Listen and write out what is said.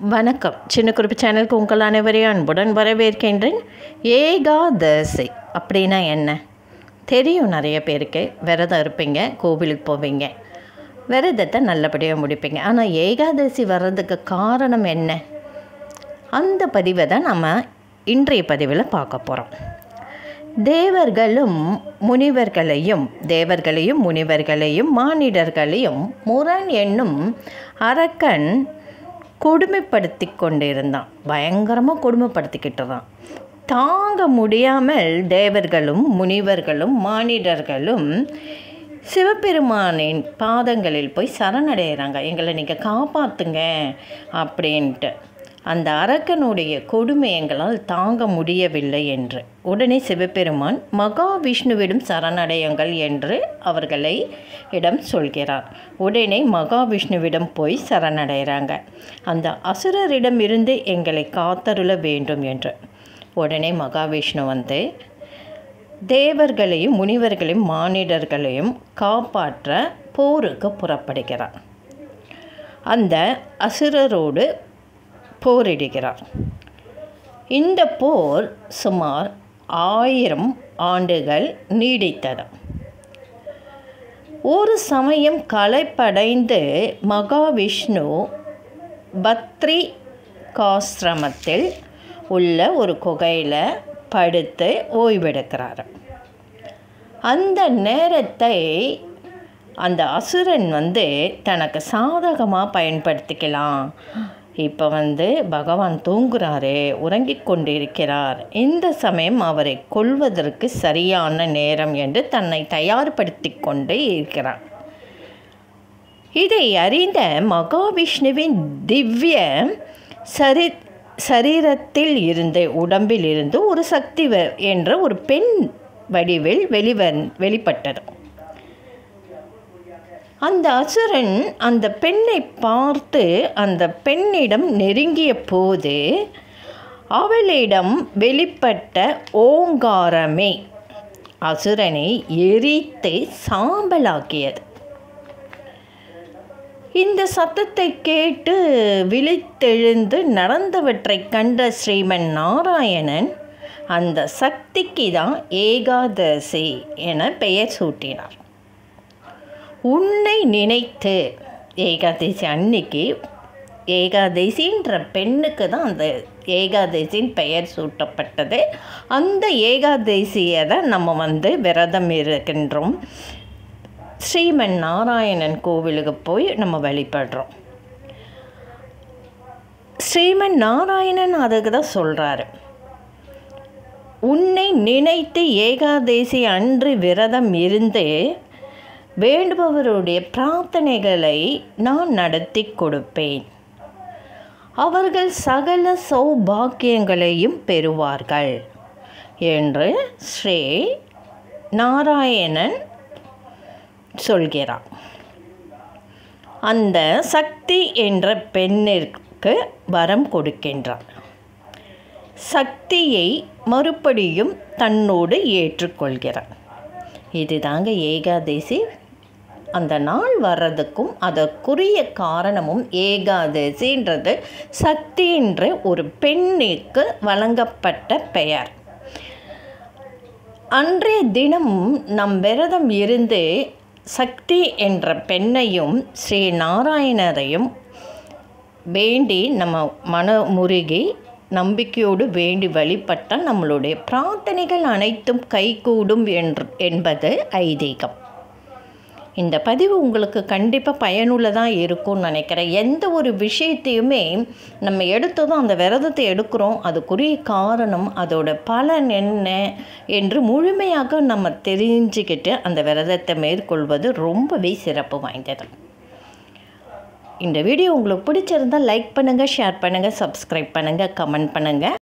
வணக்கம் சின்ன குறிப்பு சேனலுக்கு உங்கள் அனைவரையும் அன்புடன் வரவேற்கின்றேன் ஏகாதசி அப்படின்னா என்ன தெரியும் நிறைய பேருக்கு விரதம் இருப்பீங்க கோவிலுக்கு போவீங்க விரதத்தை நல்லபடியாக முடிப்பீங்க ஆனால் ஏகாதசி வர்றதுக்கு காரணம் என்ன அந்த பதிவை தான் நம்ம இன்றைய பதிவில் பார்க்க போகிறோம் தேவர்களும் முனிவர்களையும் தேவர்களையும் முனிவர்களையும் மானிடர்களையும் முரண் என்னும் அரக்கன் கொடுமைப்படுத்தி கொண்டிருந்தான் பயங்கரமாக கொடுமைப்படுத்திக்கிட்டு தான் தாங்க முடியாமல் தேவர்களும் முனிவர்களும் மானிடர்களும் சிவபெருமானின் பாதங்களில் போய் சரணடைகிறாங்க எங்களை நீங்கள் காப்பாற்றுங்க அப்படின்ட்டு அந்த அரக்கனுடைய கொடுமை எங்களால் தாங்க முடியவில்லை என்று உடனே சிவபெருமான் மகாவிஷ்ணுவிடம் சரணடையுங்கள் என்று அவர்களை இடம் சொல்கிறார் உடனே மகாவிஷ்ணுவிடம் போய் சரணடைகிறாங்க அந்த அசுரரிடம் இருந்து எங்களை காத்தருள வேண்டும் என்று உடனே மகாவிஷ்ணு வந்து தேவர்களையும் முனிவர்களையும் மானிடர்களையும் காப்பாற்ற போருக்கு புறப்படுகிறார் அந்த அசுரரோடு போரிடுகிறார் இந்த போர் சுமார் ஆயிரம் ஆண்டுகள் நீடித்தது ஒரு சமயம் களைப்படைந்து மகாவிஷ்ணு பத்ரி காசிரமத்தில் உள்ள ஒரு குகையில் படுத்து ஓய்வெடுக்கிறார் அந்த நேரத்தை அந்த அசுரன் வந்து தனக்கு சாதகமாக பயன்படுத்திக்கலாம் இப்போ வந்து பகவான் தூங்குறாரு உறங்கிக் கொண்டிருக்கிறார் இந்த சமயம் அவரை கொல்வதற்கு சரியான நேரம் என்று தன்னை தயார்படுத்தி கொண்டு இருக்கிறார் இதை அறிந்த மகாவிஷ்ணுவின் திவ்ய சரி சரீரத்தில் இருந்து உடம்பில் இருந்து ஒரு சக்தி என்ற ஒரு பெண் வடிவில் வெளிவன் வெளிப்பட்டது அந்த அசுரன் அந்த பெண்ணை பார்த்து அந்த பெண்ணிடம் நெருங்கிய போது அவளிடம் வெளிப்பட்ட ஓங்காரமே அசுரனை எரித்து சாம்பலாக்கியது இந்த சத்தத்தை கேட்டு விழித்தெழுந்து நடந்தவற்றை கண்ட ஸ்ரீமன் நாராயணன் அந்த சக்திக்கு தான் ஏகாதசி என பெயர் சூட்டினார் உன்னை நினைத்து ஏகாதசி அன்னைக்கு ஏகாதசின்ற பெண்ணுக்கு தான் அந்த ஏகாதசின் பெயர் சூட்டப்பட்டது அந்த ஏகாதசியை தான் நம்ம வந்து விரதம் இருக்கின்றோம் ஸ்ரீமன் நாராயணன் கோவிலுக்கு போய் நம்ம வழிபடுறோம் ஸ்ரீமன் நாராயணன் அதுக்கு தான் சொல்கிறாரு உன்னை நினைத்து ஏகாதசி அன்று விரதம் இருந்து வேண்டுபவருடைய பிரார்த்தனைகளை நான் நடத்தி கொடுப்பேன் அவர்கள் சகல சௌபாக்கியங்களையும் பெறுவார்கள் என்று ஸ்ரீ நாராயணன் சொல்கிறார் அந்த சக்தி என்ற பெண்ணிற்கு வரம் கொடுக்கின்றார் சக்தியை மறுபடியும் தன்னோடு ஏற்றுக்கொள்கிறார் இதுதாங்க ஏகாதசி அந்த நாள் வர்றதுக்கும் அதற்குரிய காரணமும் ஏகாதசின்றது சக்தி என்ற ஒரு பெண்ணுக்கு வழங்கப்பட்ட பெயர் அன்றைய தினம் நம் விரதம் இருந்து சக்தி என்ற பெண்ணையும் ஸ்ரீ நாராயணரையும் வேண்டி நம்ம மன முருகி நம்பிக்கையோடு வேண்டி வழிபட்டால் நம்மளுடைய பிரார்த்தனைகள் அனைத்தும் கைகூடும் என்று என்பது ஐதீகம் இந்த பதிவு உங்களுக்கு கண்டிப்பாக பயனுள்ளதாக இருக்கும்னு நினைக்கிறேன் எந்த ஒரு விஷயத்தையுமே நம்ம எடுத்ததும் அந்த விரதத்தை எடுக்கிறோம் அதுக்குரிய காரணம் அதோட பலன் என்ன என்று முழுமையாக நம்ம தெரிஞ்சுக்கிட்டு அந்த விரதத்தை மேற்கொள்வது ரொம்பவே சிறப்பு வாய்ந்தது இந்த வீடியோ உங்களுக்கு பிடிச்சிருந்தால் லைக் பண்ணுங்கள் ஷேர் பண்ணுங்கள் சப்ஸ்கிரைப் பண்ணுங்கள் கமெண்ட் பண்ணுங்கள்